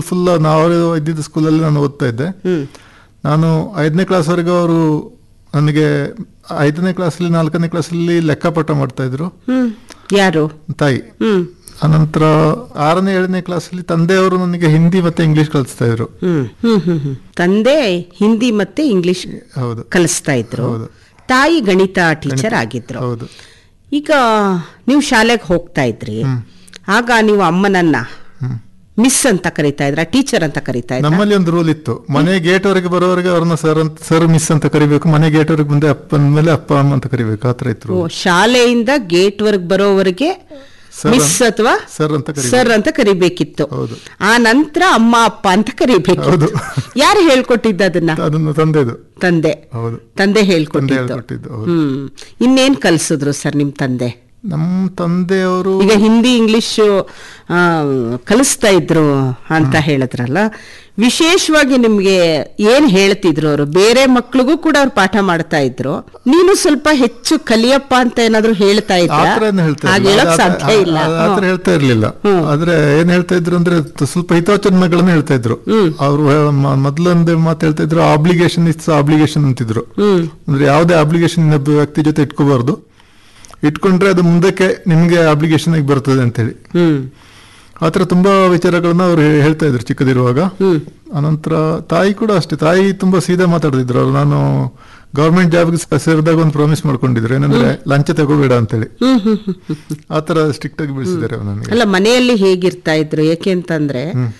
Full ನಾವು ಇದ್ದಿದ್ದ ಸ್ಕೂಲಲ್ಲಿ ನಾನು ಓದ್ತಾ ಇದ್ದೆ ನಾನು ಐದನೇ ಕ್ಲಾಸ್ವರೆಗೂ ಅವರು ನನಗೆ ಐದನೇ ಕ್ಲಾಸಲ್ಲಿ ನಾಲ್ಕನೇ ಕ್ಲಾಸಲ್ಲಿ ಲೆಕ್ಕಪಾಠ ಮಾಡ್ತಾ ಇದ್ರು ಹ್ಮ್ ಯಾರು ತಾಯಿ ಹ್ಮ್ ಅನಂತರ ಆರನೇ ಏಳನೇ ಕ್ಲಾಸಲ್ಲಿ ತಂದೆಯವರು ನನಗೆ ಹಿಂದಿ ಮತ್ತೆ ಇಂಗ್ಲಿಷ್ ಕಲಿಸ್ತಾ ಇದ್ರು ಹ್ಮ್ ಹ್ಮ್ ಹ್ಮ್ ಹ್ಮ್ ತಂದೆ ಹಿಂದಿ ಮತ್ತೆ ಇಂಗ್ಲಿಷ್ ಹೌದು ಕಲಿಸ್ತಾ ಇದ್ರು ಹೌದು. ತಾಯಿ ಗಣಿತ ಟೀಚರ್ ಆಗಿದ್ರು ಹೌದು ಈಗ ನೀವು ಶಾಲೆಗೆ ಹೋಗ್ತಾ ಇದ್ರಿ ಆಗ ನೀವು ಅಮ್ಮನನ್ನ ಹ್ಮ್. ಮಿಸ್ ಅಂತ ಕರಿತಾ ಇದ್ರ ಟೀಚರ್ ಅಂತ ಕರಿತಾ ಇದ್ರ ನಮ್ಮಲ್ಲಿ ಒಂದು ರೂಲ್ ಇತ್ತು ಮನೆ ಗೇಟ್ ವರೆಗೆ ಬರೋವರೆಗೆ ಅವ್ರನ್ನ ಸರ್ ಅಂತ ಸರ್ ಮಿಸ್ ಅಂತ ಕರಿಬೇಕು ಮನೆ ಗೇಟ್ ವರೆಗೆ ಮುಂದೆ ಅಪ್ಪ ಮೇಲೆ ಅಪ್ಪ ಅಮ್ಮ ಅಂತ ಕರಿಬೇಕು ಆತರ ಇತ್ತು ಓ, ಶಾಲೆಯಿಂದ ಗೇಟ್ ವರ್ಗ್ ಬರೋವರೆಗೆ ಸರ್ ಮಿಸ್ ಅಥವಾ ಸರ್ ಅಂತ ಕರಿಬೇಕು ಸರ್ ಅಂತ ಕರಿಬೇಕಿತ್ತು ಹೌದು. ಆ ನಂತರ ಅಮ್ಮ ಅಪ್ಪ ಅಂತ ಕರಿಬೇಕು ಹೌದು. ಯಾರು ಹೇಳ್ಕೊಟ್ಟಿದ್ದ ಅದನ್ನ ಅದನ್ನು ತಂದೆದು ತಂದೆ ಹೌದು ತಂದೆ ತಂದೆ ಹೇಳ್ಕೊಟ್ಟಿದ್ದು ಹೇಳ್ಕೊಟ್ಟಿದ್ದು ಹೌದು ಹ್ಮ್ ಇನ್ನೇನ್ ಕಲ್ಸಿದ್ರು ಸರ್ ನಿಮ್ ತಂದೆ ನಮ್ಮ ತಂದೆಯವರು ಈಗ ಹಿಂದಿ ಇಂಗ್ಲಿಷ್ ಕಲಿಸ್ತಾ ಇದ್ರು ಅಂತ ಹೇಳಿದ್ರಲ್ಲ ವಿಶೇಷವಾಗಿ ನಿಮ್ಗೆ ಏನ್ ಹೇಳ್ತಿದ್ರು ಅವರು ಬೇರೆ ಮಕ್ಳಿಗೂ ಕೂಡ ಅವ್ರು ಪಾಠ ಮಾಡ್ತಾ ಇದ್ರು ನೀನು ಸ್ವಲ್ಪ ಹೆಚ್ಚು ಕಲಿಯಪ್ಪ ಅಂತ ಏನಾದ್ರು ಹೇಳ್ತಾ ಇದ್ರ ಆತರ ಏನು ಹೇಳ್ತಾ ಹಾಗೆ ಇರ್ಲಿಲ್ಲ. ಹೇಳಕ್ ಅದು- ಸಾಧ್ಯ ಇಲ್ಲ ಆ- ಆತರ ಹೇಳ್ತಾ ಇರ್ಲಿಲ್ಲ ಆದ್ರೆ ಏನ್ ಹೇಳ್ತಾ ಇದ್ರು ಅಂದ್ರೆ ತ- ಸ್ವಲ್ಪ ಹಿತವಚನಗಳನ್ನ ಹೇಳ್ತಾ ಇದ್ರು ಅವರು ಮೊದಲೊಂದು ಮಾತು ಹೇಳ್ತಾ ಇದ್ರು ಆಬ್ಲಿಗೇಷನ್ ಇಸ್ ಆಬ್ಲಿಗೇಷನ್ ಅಂತಿದ್ರು ಹ್ಮ್ ಅಂದ್ರೆ ಯಾವುದೇ ಆಬ್ಲಿಗೇಷನ್ ಇನ್ನೊಬ್ಬ ವ್ಯಕ್ತಿ ಜೊತೆ ಇಟ್ಕೋಬಾರ್ದು ಇಟ್ಕೊಂಡ್ರೆ ಅದು ಮುಂದಕ್ಕೆ ನಿಮ್ಗೆ ಆಬ್ಲಿಗೇಷನ್ ಆಗಿ ಬರ್ತದೆ ಅಂತ ಹೇಳಿ ಹ್ಮ್ ಆತರ ತುಂಬಾ ವಿಚಾರಗಳನ್ನ ಅವ್ರು ಹೇ- ಹೇಳ್ತಾ ಇದ್ರು ಚಿಕ್ಕದಿರುವಾಗ ಹ್ಮ್ ಅನಂತರ ತಾಯಿ ಕೂಡ ಅಷ್ಟೇ ತಾಯಿ ತುಂಬಾ ಸೀದಾ ಮಾತಾಡ್ತಿದ್ರು ಅವ್ರು ನಾನು ಗೌರ್ಮೆಂಟ್ ಜಾಬ್ಗೆ ಸೇರಿದಾಗ ಒಂದು ಪ್ರಾಮಿಸ್ ಮಾಡ್ಕೊಂಡಿದ್ರು ಏನಂದ್ರೆ ಲಂಚ ತಗೋಬೇಡ ಅಂತೇಳಿ ಹ್ಮ್ ಹ್ಮ್ ಹ್ಮ್ ಹ್ಮ್. ಆತರ ಸ್ಟ್ರಿಕ್ಟ್ ಆಗಿ ಬೆಳೆಸಿದ್ದಾರೆ ನನಗೆ ಅಲ್ಲ ಮನೆಯಲ್ಲಿ ಹೇಗಿರ್ತಾ ಇದ್ರು ಏಕೆ ಅಂತಂದ್ರೆ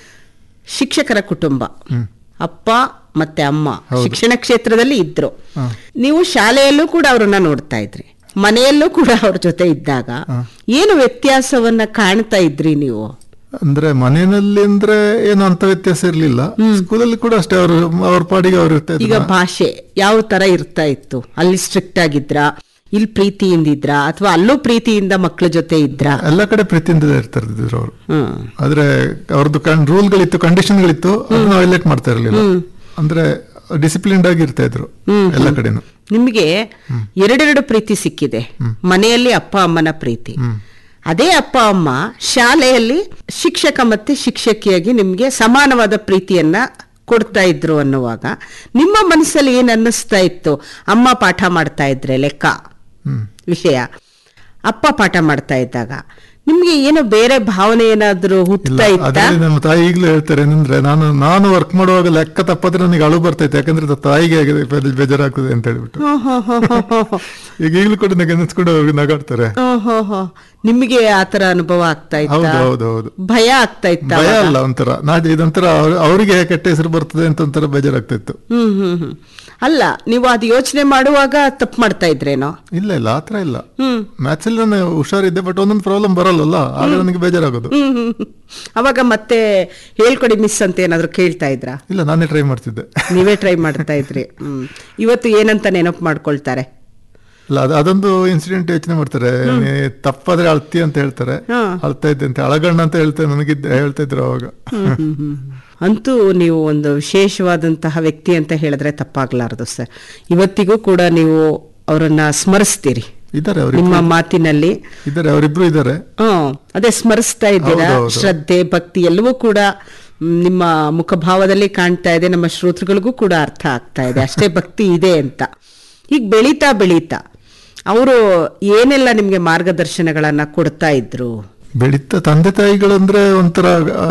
ಶಿಕ್ಷಕರ ಕುಟುಂಬ ಅಪ್ಪ ಮತ್ತೆ ಅಮ್ಮ ಶಿಕ್ಷಣ ಕ್ಷೇತ್ರದಲ್ಲಿ ಇದ್ರು ನೀವು ಶಾಲೆಯಲ್ಲೂ ಕೂಡ ಅವ್ರನ್ನ ನೋಡ್ತಾ ಇದ್ರಿ ಮನೆಯಲ್ಲೂ ಕೂಡ ಅವ್ರ ಜೊತೆ ಇದ್ದಾಗ ಏನು ವ್ಯತ್ಯಾಸವನ್ನ ಕಾಣ್ತಾ ಇದ್ರಿ ನೀವು ಅಂದ್ರೆ ಮನೆಯಲ್ಲಿ ಅಂದ್ರೆ ಏನು ಅಂತ ವ್ಯತ್ಯಾಸ ಇರ್ಲಿಲ್ಲ ಸ್ಕೂಲಲ್ಲಿ ಕೂಡ ಅಷ್ಟೇ ಅವರು ಅವ್ರ ಪಾಡಿಗೆ ಅವ್ರು ಇರ್ತಾ ಈಗ ಇದ್ರು ಭಾಷೆ ಯಾವ ತರ ಇರ್ತಾ ಇತ್ತು ಅಲ್ಲಿ ಸ್ಟ್ರಿಕ್ಟ್ ಆಗಿದ್ರ ಇಲ್ಲಿ ಪ್ರೀತಿಯಿಂದ ಇದ್ರ ಅಥವಾ ಅಲ್ಲೂ ಪ್ರೀತಿಯಿಂದ ಮಕ್ಳ ಜೊತೆ ಇದ್ರ ಎಲ್ಲ ಕಡೆ ಪ್ರೀತಿಯಿಂದ ಇರ್ತಾ ಇರ್ತಿದ್ರು ಅವರು ಹ್ಮ್ ಆದ್ರೆ ಅವ್ರದ್ದು ರೂಲ್ಗಳಿತ್ತು ಕಂಡೀಷನ್ಗಳಿತ್ತು ಅದನ್ನ ವೈಲೇಟ್ ಮಾಡ್ತಾ ಇರ್ಲಿಲ್ಲ ಅಂದ್ರೆ ಡಿಸಿಪ್ಲಿನ್ಡ್ ಆಗಿ ಇರ್ತಾ ಇದ್ರು ಎಲ್ಲ ಕಡೆನು ನಿಮಗೆ ಎರಡೆರಡು ಪ್ರೀತಿ ಸಿಕ್ಕಿದೆ ಮನೆಯಲ್ಲಿ ಅಪ್ಪ ಅಮ್ಮನ ಪ್ರೀತಿ ಅದೇ ಅಪ್ಪ ಅಮ್ಮ ಶಾಲೆಯಲ್ಲಿ ಶಿಕ್ಷಕ ಮತ್ತೆ ಶಿಕ್ಷಕಿಯಾಗಿ ನಿಮ್ಗೆ ಸಮಾನವಾದ ಪ್ರೀತಿಯನ್ನ ಕೊಡ್ತಾ ಇದ್ರು ಅನ್ನುವಾಗ ನಿಮ್ಮ ಮನಸ್ಸಲ್ಲಿ ಏನ್ ಅನ್ನಿಸ್ತಾ ಇತ್ತು ಅಮ್ಮ ಪಾಠ ಮಾಡ್ತಾ ಇದ್ರೆ ಲೆಕ್ಕ ಹ್ಮ್ ವಿಷಯ ಅಪ್ಪ ಪಾಠ ಮಾಡ್ತಾ ಇದ್ದಾಗ ನಿಮ್ಗೆ ಏನೋ ಬೇರೆ ಭಾವನೆ ಏನಾದ್ರೂ ಇಲ್ಲ ಹುಟ್ಟತಾ ಇತ್ತಾ ಅದ್ರಲ್ಲಿ ನಮ್ಮ ತಾಯಿ ಈಗಲೂ ಹೇಳ್ತಾರೆ ಏನಂದ್ರೆ ನಾನು ನಾನು ವರ್ಕ್ ಮಾಡುವಾಗ ಲೆಕ್ಕ ತಪ್ಪದ್ರೆ ನನಗೆ ಅಳು ಬರ್ತೈತೆ ಯಾಕಂದ್ರೆ ಅದು ತಾಯಿಗೆ ಆಗಿದೆ, ಬೆ- ಬೇಜಾರಾಗ್ತದೆ ಅಂತ ಹೇಳ್ಬಿಟ್ಟು ಹ್ಮ್, ಹ್ಮ್, ಹ್ಮ್, ಹ್ಮ್, ಹ್ಮ್, ಹ್ಮ್. ಈಗ ಈಗಲೂ ಕೂಡ ನನಗೆ ನೆನೆಸ್ಕೊಂಡು ಅವ್ರಿಗೆ ನಗಾಡ್ತಾರೆ ಹ್ಮ್, ಹ್ಮ್, ಹ್ಮ್. ನಿಮಗೆ ಆತರ ಅನುಭವ ಆಗ್ತಾ ಇತ್ತಾ ಹೌದು ಹೌದು ಹೌದು ಭಯ ಆಗ್ತಾ ಇತ್ತ ಭಯ ಅಲ್ಲ ಒಂಥರ ನಾ ಇದೊಂಥರ ಅವ್ರ- ಅವರಿಗೆ ಕೆಟ್ಟ ಹೆಸರು ಬರ್ತದೆ ಅಂತ ಒಂಥರ ಬೇಜಾರಾಗ್ತಾ ಇತ್ತು ಹ್ಮ್ ಹ್ಮ್ ಹ್ಮ್ ಅಲ್ಲ ನೀವು ಅದು ಯೋಚನೆ ಮಾಡುವಾಗ ತಪ್ಪು ಮಾಡ್ತಾ ಇದ್ರೇನೋ ಇಲ್ಲ ಇಲ್ಲ ಆತರ ಇಲ್ಲ ಹ್ಮ್ ಮ್ಯಾಥ್ಸ್ ಅಲ್ಲಿ ನಾನು ಹುಷಾರಿದ್ದೆ ಬಟ್ ಒಂದೊಂದು ಪ್ರಾಬ್ಲಮ್ ಬರಲ್ಲಲ್ಲ ಆಗ ನನಗೆ ಬೇಜಾರಾಗೋದು ಹ್ಮ್ ಹ್ಮ್ ಹ್ಮ್. ಅವಾಗ ಮತ್ತೆ ಹೇಳ್ಕೊಡಿ ಮಿಸ್ ಅಂತ ಏನಾದ್ರು ಕೇಳ್ತಾ ಇದ್ರಾ ಇಲ್ಲ ನಾನೇ ಟ್ರೈ ಮಾಡ್ತಿದ್ದೆ ನೀವೇ ಟ್ರೈ ಮಾಡ್ತಾ ಇದ್ರಿ ಹ್ಮ್ ಇವತ್ತು ಏನಂತ ನೆನಪು ಮಾಡ್ಕೊಳ್ತಾರೆ ಇಲ್ಲ ಅದು ಅದೊಂದು ಇನ್ಸಿಡೆಂಟ್ ಯೋಚನೆ ಮಾಡ್ತಾರೆ ನೀ ತಪ್ಪಾದ್ರೆ ಅಳ್ತಿ ಅಂತ ಹೇಳ್ತಾರೆ ಹ್ಮ್. ಅಳ್ತಾ ಇದ್ದೆ ಅಂತ ಅಳಗಣ್ಣ ಅಂತ ಹೇಳ್ತಾರೆ ನನಗಿದ್ದೆ ಹೇಳ್ತಾ ಇದ್ರು ಅವಾಗ ಹ್ಮ್, ಹ್ಮ್, ಹ್ಮ್. ಅಂತೂ ನೀವು ಒಂದು ವಿಶೇಷವಾದಂತಹ ವ್ಯಕ್ತಿ ಅಂತ ಹೇಳಿದ್ರೆ ತಪ್ಪಾಗ್ಲಾರದು ಸರ್ ಇವತ್ತಿಗೂ ಕೂಡ ನೀವು ಅವರನ್ನ ಸ್ಮರಿಸ್ತೀರಿ ಇದ್ದಾರೆ ನಿಮ್ಮ ಅವರಿಬ್ರು ಮಾತಿನಲ್ಲಿ ಇದ್ದಾರೆ ಅವರಿಬ್ರು ಇದ್ದಾರೆ ಹ್ಮ್ ಅದೇ ಸ್ಮರಿಸ್ತಾ ಇದ್ದೀರಾ ಹೌದು, ಹೌದು. ಶ್ರದ್ಧೆ ಭಕ್ತಿ ಎಲ್ಲವೂ ಕೂಡ ಮ್, ನಿಮ್ಮ ಮುಖಭಾವದಲ್ಲಿ ಕಾಣ್ತಾ ಇದೆ ನಮ್ಮ ಶ್ರೋತೃಗಳಿಗೂ ಕೂಡ ಅರ್ಥ ಆಗ್ತಾ ಇದೆ ಅಷ್ಟೇ ಭಕ್ತಿ ಇದೆ ಅಂತ ಈಗ ಬೆಳೀತಾ ಬೆಳೀತಾ ಅವರು ಏನೆಲ್ಲ ನಿಮ್ಗೆ ಮಾರ್ಗದರ್ಶನಗಳನ್ನ ಕೊಡ್ತಾ ಇದ್ರು ಬೆಳೀತಾ ತಂದೆ ತಾಯಿಗಳಂದ್ರೆ ಒಂಥರ ಆ,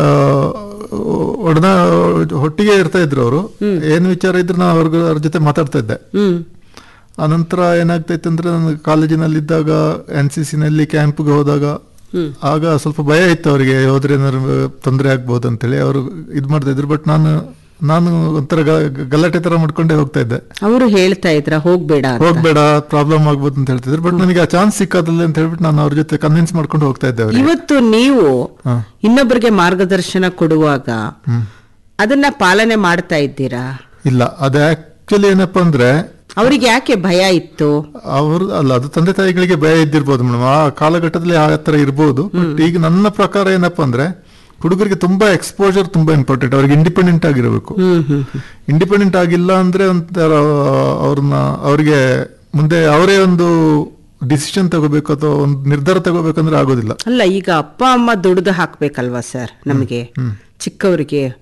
ಒಡನ ಒಟ್ಟಿಗೆ ಇರ್ತಾ ಇದ್ರು ಅವರು ಏನ್ ವಿಚಾರ ಇದ್ರು ನಾನು ಅವ್ರ ಅವ್ರ ಜೊತೆ ಮಾತಾಡ್ತಾ ಇದ್ದೆ ಹ್ಮ್ ಅನಂತರ ಏನಾಗ್ತಾ ಇತ್ತು ಅಂದ್ರೆ ನಾನು ಕಾಲೇಜಿನಲ್ಲಿದ್ದಾಗ ಎನ್ ಸಿ ಸಿನಲ್ಲಿ ಕ್ಯಾಂಪ್ಗೆ ಹೋದಾಗ ಆಗ ಸ್ವಲ್ಪ ಭಯ ಇತ್ತು ಅವರಿಗೆ ಹೋದ್ರೆ ಏನಾದ್ರು ತೊಂದರೆ ಆಗ್ಬೋದು ಅಂತೇಳಿ ಅವರು ಇದು ಮಾಡ್ತಾ ಇದ್ರು ಬಟ್ ನಾನು ನಾನು ಒಂಥರ ಗ- ಗಲಾಟೆ ತರ ಮಾಡ್ಕೊಂಡೇ ಹೋಗ್ತಾ ಇದ್ದೆ ಅವರು ಹೇಳ್ತಾ ಇದ್ರ ಹೋಗ್ಬೇಡ ಅಂತ ಹೋಗ್ಬೇಡ ಪ್ರಾಬ್ಲಮ್ ಆಗ್ಬೋದು ಅಂತ ಹೇಳ್ತಿದ್ರು ಬಟ್ ನನಗೆ ಆ ಚಾನ್ಸ್ ಸಿಕ್ಕಾದಲ್ಲ ಅಂತ ಹೇಳ್ಬಿಟ್ಟು ನಾನು ಅವ್ರ ಜೊತೆ ಕನ್ವಿನ್ಸ್ ಮಾಡ್ಕೊಂಡು ಹೋಗ್ತಾ ಇದ್ದೆ ಅವ್ರಿಗೆ ಇವತ್ತು ನೀವು ಹಾ. ಇನ್ನೊಬ್ಬರಿಗೆ ಮಾರ್ಗದರ್ಶನ ಕೊಡುವಾಗ ಅದನ್ನ ಪಾಲನೆ ಮಾಡ್ತಾ ಇದ್ದೀರಾ ಇಲ್ಲ ಅದು ಆಕ್ಚುಲಿ ಏನಪ್ಪಾ ಅಂದ್ರೆ ಅವ್ರಿಗೆ ಯಾಕೆ ಭಯ ಇತ್ತು ಅವರು ಅಲ್ಲ ಅದು ತಂದೆ ತಾಯಿಗಳಿಗೆ ಭಯ ಇದ್ದಿರ್ಬೋದು ಮೇಡಮ್ ಆ ಕಾಲಘಟ್ಟದಲ್ಲಿ ಆ ತರ ಇರ್ಬೋದು ಬಟ್ ಈಗ ನನ್ನ ಪ್ರಕಾರ ಏನಪ್ಪಾ ಅಂದ್ರೆ ಹುಡುಗರಿಗೆ ತುಂಬಾ ಎಕ್ಸ್ಪೋಜರ್ ತುಂಬಾ ಇಂಪಾರ್ಟೆಂಟ್ ಅವ್ರಿಗೆ ಇಂಡಿಪೆಂಡೆಂಟ್ ಆಗಿರಬೇಕು ಹ್ಮ್ ಹ್ಮ್ ಹ್ಮ್. ಇಂಡಿಪೆಂಡೆಂಟ್ ಆಗಿಲ್ಲ ಅಂದ್ರೆ ಒಂಥರ ಅವ್ರನ್ನ ಅವ್ರಿಗೆ ಮುಂದೆ ಅವರೇ ಒಂದು ಡಿಸಿಷನ್ ತಗೋಬೇಕು ಅಥವಾ ಒಂದು ನಿರ್ಧಾರ ತಗೋಬೇಕಂದ್ರೆ ಆಗೋದಿಲ್ಲ ಅಲ್ಲ ಈಗ ಅಪ್ಪ ಅಮ್ಮ ದುಡ್ದು ಹಾಕ್ಬೇಕಲ್ವಾ ಸರ್ ನಮಗೆ ಚಿಕ್ಕವರಿಗೆ